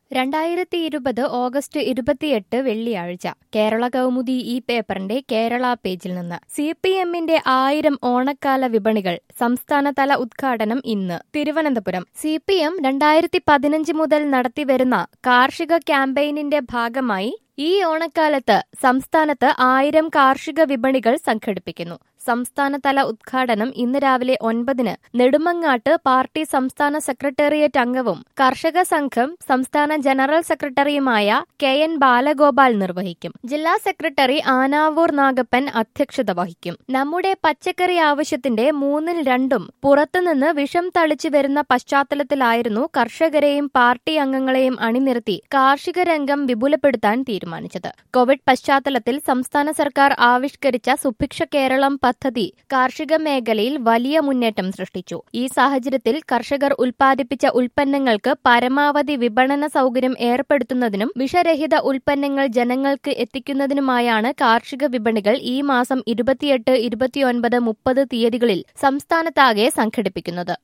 രണ്ടായിരത്തി ഇരുപത് ഓഗസ്റ്റ് ഇരുപത്തിയെട്ട് വെള്ളിയാഴ്ച കേരള കൗമുദി ഈ പേപ്പറിന്റെ കേരള പേജിൽ നിന്ന് സി പി എമ്മിന്റെ ആയിരം ഓണക്കാല വിപണികൾ സംസ്ഥാനതല ഉദ്ഘാടനം ഇന്ന് തിരുവനന്തപുരം സി പി എം രണ്ടായിരത്തി പതിനഞ്ച് മുതൽ നടത്തിവരുന്ന കാർഷിക ക്യാമ്പയിനിന്റെ ഭാഗമായി ഈ ഓണക്കാലത്ത് സംസ്ഥാനത്ത് ആയിരം കാർഷിക വിപണികൾ സംഘടിപ്പിക്കുന്നു സംസ്ഥാനതല ഉദ്ഘാടനം ഇന്ന് രാവിലെ ഒൻപതിന് നെടുമങ്ങാട്ട് പാർട്ടി സംസ്ഥാന സെക്രട്ടേറിയറ്റ് അംഗവും കർഷക സംഘം സംസ്ഥാന ജനറൽ സെക്രട്ടറിയുമായ കെ എൻ ബാലഗോപാൽ നിർവഹിക്കും ജില്ലാ സെക്രട്ടറി ആനാവൂർ നാഗപ്പൻ അധ്യക്ഷത വഹിക്കും നമ്മുടെ പച്ചക്കറി ആവശ്യത്തിന്റെ മൂന്നിൽ രണ്ടും പുറത്തുനിന്ന് വിഷം തളിച്ചു വരുന്ന പശ്ചാത്തലത്തിലായിരുന്നു കർഷകരെയും പാർട്ടി അംഗങ്ങളെയും അണിനിരത്തി കാർഷിക രംഗം വിപുലപ്പെടുത്താൻ തീരുമാനിച്ചത് കോവിഡ് പശ്ചാത്തലത്തിൽ സംസ്ഥാന സർക്കാർ ആവിഷ്കരിച്ച സുഭിക്ഷ കേരളം പദ്ധതി കാർഷിക മേഖലയിൽ വലിയ മുന്നേറ്റം സൃഷ്ടിച്ചു ഈ സാഹചര്യത്തിൽ കർഷകർ ഉൽപ്പാദിപ്പിച്ച ഉൽപ്പന്നങ്ങൾക്ക് പരമാവധി വിപണന സൗകര്യം ഏർപ്പെടുത്തുന്നതിനും വിഷരഹിത ഉൽപ്പന്നങ്ങൾ ജനങ്ങൾക്ക് എത്തിക്കുന്നതിനുമായാണ് കാർഷിക വിപണികൾ ഈ മാസം ഇരുപത്തിയെട്ട് ഇരുപത്തിയൊൻപത് മുപ്പത് തീയതികളിൽ സംസ്ഥാനത്താകെ സംഘടിപ്പിക്കുന്നത്